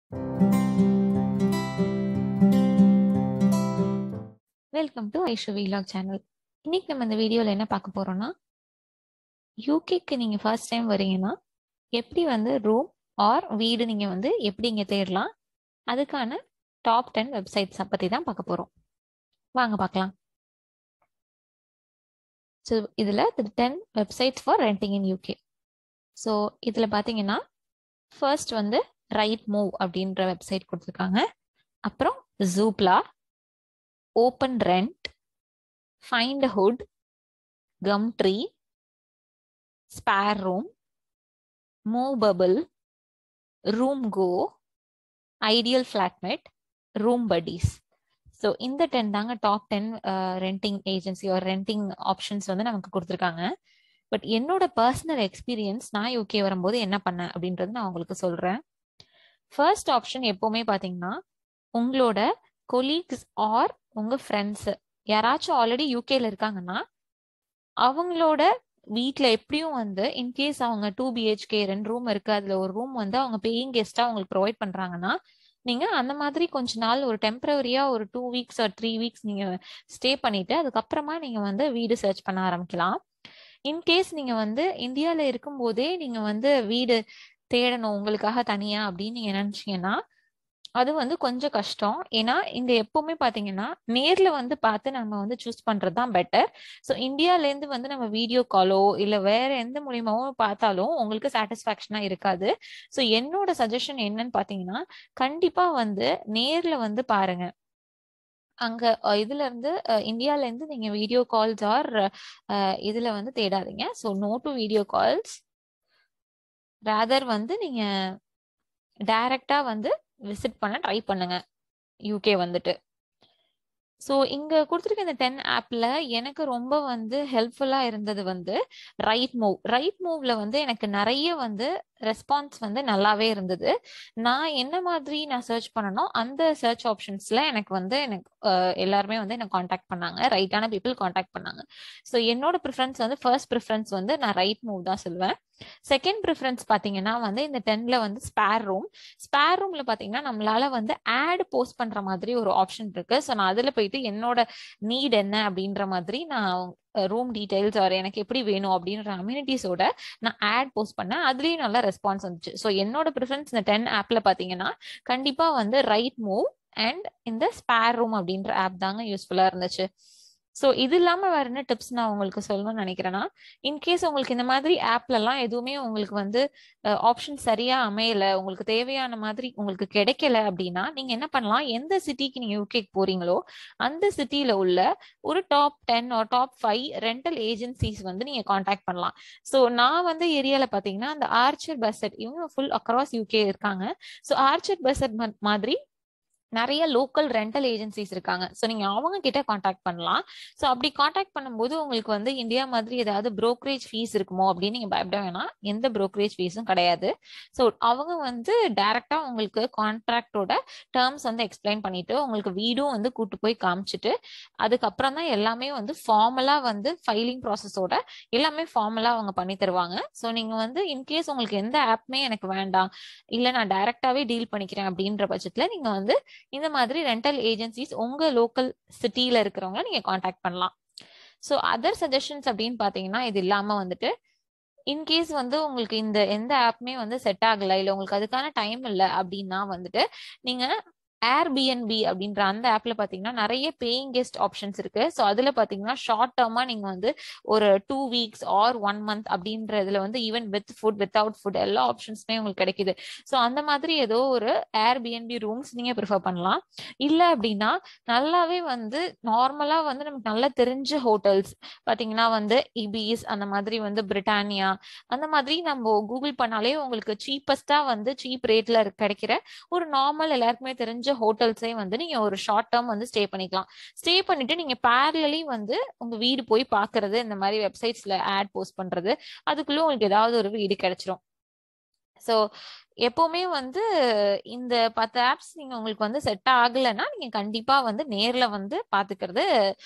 welcome to Aishu vlog channel இன்னைக்கு நம்ம இந்த வீடியோவில் என்ன பார்க்க போறோம்னா யூகேக்கு நீங்கள் ஃபர்ஸ்ட் டைம் வரீங்கன்னா எப்படி வந்து ரூம் ஆர் வீடு நீங்கள் வந்து எப்படி இங்கே தேடலாம் அதுக்கான டாப் டென் வெப்சைட்ஸை பற்றி தான் பார்க்க போகிறோம் வாங்க பார்க்கலாம் ஸோ இதில் ten websites for renting in UK so இதில் பார்த்தீங்கன்னா ஃபர்ஸ்ட் வந்து ரைட் மூவ் அப்படின்ற வெப்சைட் கொடுத்துருக்காங்க அப்புறம் Zoopla OpenRent find hood Gumtree SpareRoom MoveBubble Roomgo IdealFlatmate RoomBuddies so இந்த டென் தாங்க top ten renting agency ஒரு renting options வந்து நமக்கு கொடுத்துருக்காங்க பட் என்னோட பர்சனல் எக்ஸ்பீரியன்ஸ் நான் யூகே வரும்போது என்ன பண்ணேன் அப்படின்றது நான் உங்களுக்கு சொல்றேன் ஃபர்ஸ்ட் ஆப்ஷன் எப்பவுமே பார்த்தீங்கன்னா உங்களோட கொலீக்ஸ் ஆர் உங்க ஃப்ரெண்ட்ஸ் யாராச்சும் ஆல்ரெடி யூகேல இருக்காங்கன்னா அவங்களோட வீட்டில் எப்படியும் வந்து இன்கேஸ் அவங்க டூ பிஹெச்கே ரெண்டு ரூம் இருக்கு அதுல ஒரு ரூம் வந்து அவங்க பேயிங் கெஸ்டா உங்களுக்கு ப்ரொவைட் பண்றாங்கன்னா நீங்க அந்த மாதிரி கொஞ்ச நாள் ஒரு டெம்பரவரியா ஒரு two weeks or three weeks நீங்க ஸ்டே பண்ணிட்டு அதுக்கப்புறமா நீங்க வந்து வீடு சர்ச் பண்ண ஆரம்பிக்கலாம் இன்கேஸ் நீங்க வந்து இந்தியால இருக்கும் போதே நீங்க வந்து வீடு தேடணும் உங்களுக்காக தனியா அப்படின்னு நீங்க நினைச்சீங்கன்னா அது வந்து கொஞ்சம் கஷ்டம் ஏன்னா இங்க எப்பவுமே பாத்தீங்கன்னா நேர்ல வந்து பார்த்து நம்ம வந்து சூஸ் பண்றது தான் பெட்டர் ஸோ இந்தியால இருந்து வந்து நம்ம வீடியோ காலோ இல்ல வேற எந்த மூலியமாவும் பார்த்தாலும் உங்களுக்கு சாட்டிஸ்பாக்சனா இருக்காது ஸோ என்னோட சஜஷன் என்னன்னு பாத்தீங்கன்னா கண்டிப்பா வந்து நேர்ல வந்து பாருங்க அங்க இதுல இருந்து இந்தியால இருந்து நீங்க வீடியோ கால்ஸ் ஆர் இதுல வந்து தேடாதீங்க so no to video calls rather வந்து நீங்க டைரக்டா வந்து விசிட் பண்ண ட்ரை பண்ணுங்க யூகே வந்துட்டு ஸோ இங்க கொடுத்துருக்க இந்த டென் ஆப்ல எனக்கு ரொம்ப வந்து ஹெல்ப்ஃபுல்லா இருந்தது வந்து ரைட் மூவ் ரைட் மூவ்ல வந்து எனக்கு நிறைய வந்து ரெஸ்பான்ஸ் வந்து நல்லாவே இருந்தது நான் என்ன மாதிரி நான் சர்ச் பண்ணனோ அந்த சர்ச் ஆப்ஷன்ஸ்ல எனக்கு வந்து எனக்கு எல்லாருமே வந்து எனக்கு காண்டாக்ட் பண்ணாங்க ரைட்டான பீப்புள் காண்டாக்ட் பண்ணாங்க ஸோ என்னோட ப்ரிஃபரன்ஸ் வந்து ஃபர்ஸ்ட் ப்ரிஃபரன்ஸ் வந்து நான் ரைட் மூவ் தான் சொல்லுவேன் செகண்ட் ப்ரிஃபரன்ஸ் பாத்தீங்கன்னா வந்து இந்த டென்ல வந்து ஸ்பேர் ரூம் ஸ்பேர் ரூம்ல பாத்தீங்கன்னா நம்மளால வந்து ஆட் போஸ்ட் பண்ற மாதிரி ஒரு ஆப்ஷன் இருக்கு ஸோ நான் அதுல போயிட்டு என்னோட நீட் என்ன அப்படின்ற மாதிரி நான் ரூம் டீடைல்ஸ் ஆர் எனக்கு எப்படி வேணும் அப்படின்ற அம்யூனிட்டிஸோட நான் ஆட் போஸ்ட் பண்ணேன் அதுலயும் நல்ல ரெஸ்பான்ஸ் வந்துச்சு ஸோ என்னோட ப்ரிஃபரன்ஸ் இந்த டென் ஆப்ல பாத்தீங்கன்னா கண்டிப்பா வந்து ரைட் மூவ் அண்ட் இந்த ஸ்பேர் ரூம் அப்படின்ற ஆப் தாங்க யூஸ்ஃபுல்லா இருந்துச்சு ஸோ இது இல்லாம வேற என்ன டிப்ஸ் நான் உங்களுக்கு சொல்லணும்னு நினைக்கிறேன்னா இன்கேஸ் உங்களுக்கு இந்த மாதிரி ஆப்ல எல்லாம் எதுவுமே உங்களுக்கு வந்து ஆப்ஷன் சரியா அமையல உங்களுக்கு தேவையான மாதிரி உங்களுக்கு கிடைக்கல அப்படின்னா நீங்க என்ன பண்ணலாம் எந்த சிட்டிக்கு நீங்க யூகேக்கு போறீங்களோ அந்த சிட்டில உள்ள ஒரு டாப் டென் ஒரு டாப் ஃபைவ் ரெண்டல் ஏஜென்சிஸ் வந்து நீங்க காண்டாக்ட் பண்ணலாம் ஸோ நான் வந்து ஏரியால பாத்தீங்கன்னா அந்த ஆர்ச்சர் பஸ்ஸட் இவங்க ஃபுல் அக்ராஸ் யூகே இருக்காங்க ஸோ ஆர்ச்சர் பஸ்ஸட் மாதிரி நிறைய லோக்கல் ரெண்டல் ஏஜென்சிஸ் இருக்காங்க ஸோ நீங்க அவங்க கிட்ட காண்டாக்ட் பண்ணலாம் ஸோ அப்படி காண்டாக்ட் பண்ணும்போது உங்களுக்கு வந்து இந்தியா மாதிரி ஏதாவது புரோக்கரேஜ் ஃபீஸ் இருக்குமோ அப்படின்னு நீங்க பயப்பட வேணாம் எந்த புரோக்கரேஜ் ஃபீஸும் கிடையாது ஸோ அவங்க வந்து டைரக்டா உங்களுக்கு கான்ட்ராக்டோட டேர்ம்ஸ் வந்து எக்ஸ்பிளைன் பண்ணிட்டு உங்களுக்கு வீடும் வந்து கூட்டு போய் காமிச்சிட்டு அதுக்கப்புறம் தான் எல்லாமே வந்து ஃபார்மலா வந்து ஃபைலிங் ப்ராசஸோட எல்லாமே ஃபார்மலா அவங்க பண்ணி தருவாங்க ஸோ நீங்க வந்து இன்கேஸ் உங்களுக்கு எந்த ஆப்மே எனக்கு வேண்டாம் இல்லை நான் டைரக்டாவே டீல் பண்ணிக்கிறேன் அப்படின்ற பட்சத்துல நீங்க வந்து இந்த மாதிரி ரெண்டல் ஏஜென்சிஸ் உங்க லோக்கல் சிட்டியில இருக்கிறவங்க நீங்க காண்டாக்ட் பண்ணலாம் ஸோ அதர் சஜஷன்ஸ் அப்படின்னு பாத்தீங்கன்னா இது இல்லாம வந்துட்டு இன்கேஸ் வந்து உங்களுக்கு இந்த எந்த ஆப்புமே வந்து செட் ஆகல இல்ல உங்களுக்கு அதுக்கான டைம் இல்லை அப்படின்னா வந்துட்டு நீங்க ஏர்பிஎன்பி அப்படின்ற அந்த ஆப்ல பாத்தீங்கன்னா நிறைய பேயிங் கெஸ்ட் ஆப்ஷன்ஸ் இருக்கு ஸோ அதுல பாத்தீங்கன்னா ஷார்ட் டேர்மா நீங்க வந்து ஒரு two weeks or one month அப்படின்றதுல வந்து even with food without food எல்லா ஆப்ஷன்ஸுமே உங்களுக்கு கிடைக்குது ஸோ அந்த மாதிரி ஏதோ ஒரு ஏர்பிஎன்பி ரூம்ஸ் நீங்க ப்ரிஃபர் பண்ணலாம் இல்ல அப்படின்னா நல்லாவே வந்து நார்மலா வந்து நமக்கு நல்லா தெரிஞ்ச ஹோட்டல்ஸ் பாத்தீங்கன்னா வந்து இபிஸ் அந்த மாதிரி வந்து பிரிட்டானியா அந்த மாதிரி நம்ம கூகுள் பண்ணாலே உங்களுக்கு சீப்பஸ்டா வந்து சீப் ரேட்ல கிடைக்கிற ஒரு நார்மல் எல்லாருக்குமே தெரிஞ்ச ஹோட்டல்ஸே வந்து நீங்க ஒரு ஷார்ட் டேர்ம் வந்து ஸ்டே பண்ணிக்கலாம் ஸ்டே பண்ணிட்டு நீங்க பேரலி வந்து உங்க வீடு போய் பாக்குறது இந்த மாதிரி வெப்சைட்ஸ்ல ஆட் போஸ்ட் பண்றது அதுக்குள்ள உங்களுக்கு ஏதாவது ஒரு வீடு கிடைச்சிரும் ஸோ எப்பவுமே வந்து இந்த பத்து ஆப்ஸ் நீங்க உங்களுக்கு வந்து செட் ஆகலைன்னா நீங்க கண்டிப்பா வந்து நேர்ல வந்து பாத்துக்கிறது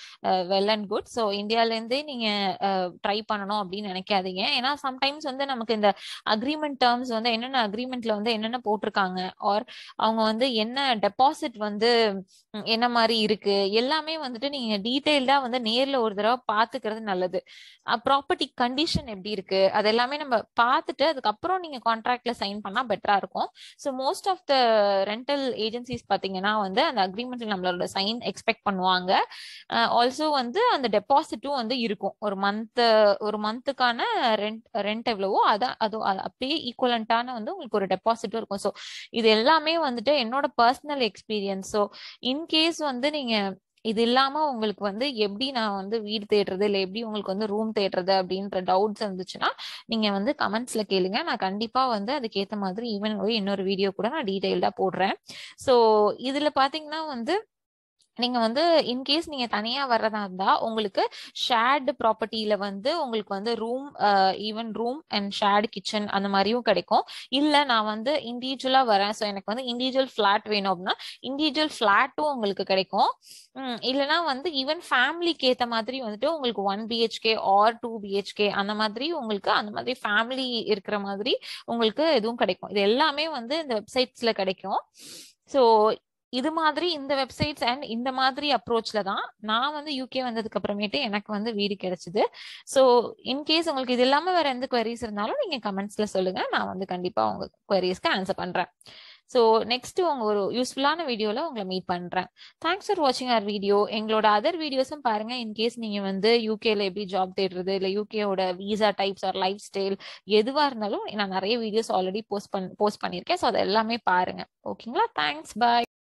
வெல் அண்ட் குட் ஸோ இந்தியால இருந்தே நீங்க ட்ரை பண்ணணும் அப்படின்னு நினைக்காதீங்க ஏன்னா சம்டைம்ஸ் வந்து நமக்கு இந்த அக்ரிமெண்ட் டேர்ம்ஸ் வந்து என்னென்ன அக்ரிமெண்ட்ல வந்து என்னென்ன போட்டிருக்காங்க ஆர் அவங்க வந்து என்ன டெபாசிட் வந்து ம், என்ன மாதிரி இருக்கு எல்லாமே வந்துட்டு நீங்க டீட்டெயில்டா வந்து நேர்ல ஒரு தடவை பாத்துக்கிறது நல்லது ப்ராப்பர்ட்டி கண்டிஷன் எப்படி இருக்கு அது எல்லாமே நம்ம பார்த்துட்டு அதுக்கப்புறம் நீங்க கான்ட்ராக்ட்ல சைன் பண்ணா பெட்டரா இருக்கும் so most of the rental agencies பாத்தீங்கன்னா வந்து அந்த அக்ரிமெண்ட்ல நம்மளோட சைன் எக்ஸ்பெக்ட் பண்ணுவாங்க ஆல்சோ வந்து அந்த டெபாசிட்டும் வந்து இருக்கும் ஒரு மந்த் ஒரு மந்த்துக்கான ரெண்ட் ரெண்ட் எவ்வளவோ அதான் அது அது அப்படியே ஈக்குவலண்டான வந்து உங்களுக்கு ஒரு டெபாசிட்டும் இருக்கும் ஸோ இது எல்லாமே வந்துட்டு என்னோட பர்சனல் எக்ஸ்பீரியன்ஸ் ஸோ இன்கேஸ் வந்து நீங்க இது இல்லாம உங்களுக்கு வந்து எப்படி நான் வந்து வீடு தேடுறது இல்லை எப்படி உங்களுக்கு வந்து ரூம் தேடுறது அப்படின்ற டவுட்ஸ் இருந்துச்சுன்னா நீங்க வந்து கமெண்ட்ஸ்ல கேளுங்க நான் கண்டிப்பா வந்து அதுக்கேத்த மாதிரி ஈவன் இன்னொரு வீடியோ கூட நான் டீடைல்டா போடுறேன் ஸோ இதுல பாத்தீங்கன்னா வந்து நீங்க வந்து இன்கேஸ் நீங்க தனியா வர்றதா இருந்தா உங்களுக்கு ஷேர்டு ப்ராப்பர்ட்டியில வந்து உங்களுக்கு வந்து room even room and shared kitchen அந்த மாதிரியும் கிடைக்கும் இல்ல நான் வந்து இண்டிவிஜுவலா வரேன் ஸோ எனக்கு வந்து இண்டிவிஜுவல் ஃபிளாட் வேணும் அப்படின்னா இண்டிவிஜுவல் ஃபிளாட்டும் உங்களுக்கு கிடைக்கும் உம் இல்லைன்னா வந்து ஈவன் ஃபேமிலிக்கு ஏத்த மாதிரி வந்துட்டு உங்களுக்கு one BHK or two BHK அந்த மாதிரி உங்களுக்கு அந்த மாதிரி ஃபேமிலி இருக்கிற மாதிரி உங்களுக்கு எதுவும் கிடைக்கும் இது எல்லாமே வந்து இந்த வெப்சைட்ஸ்ல கிடைக்கும் ஸோ இது மாதிரி இந்த வெப்சைட்ஸ் அண்ட் இந்த மாதிரி அப்ரோச்ல தான் நான் வந்து யூகே வந்ததுக்கு அப்புறமேட்டு எனக்கு வந்து வீடு கிடைச்சது ஸோ இன்கேஸ் உங்களுக்கு இது இல்லாம வேற எந்த குவரிஸ் இருந்தாலும் நீங்க கமெண்ட்ஸ்ல சொல்லுங்க நான் வந்து கண்டிப்பா உங்க குவரிஸ்க்கு ஆன்சர் பண்றேன் ஸோ நெக்ஸ்ட் உங்க ஒரு யூஸ்ஃபுல்லான வீடியோல உங்களை மீட் பண்றேன் தேங்க்ஸ் ஃபார் வாட்சிங் அவர் வீடியோ எங்களோட அதர் வீடியோஸும் பாருங்க இன்கேஸ் நீங்க வந்து யூகேல எப்படி ஜாப் தேடுறது இல்லை யூகேவோட visa types or lifestyle எதுவா இருந்தாலும் நான் நிறைய வீடியோஸ் ஆல்ரெடி போஸ்ட் பண் போஸ்ட் பண்ணியிருக்கேன் ஸோ அதை எல்லாமே பாருங்க ஓகேங்களா தேங்க்ஸ் பாய்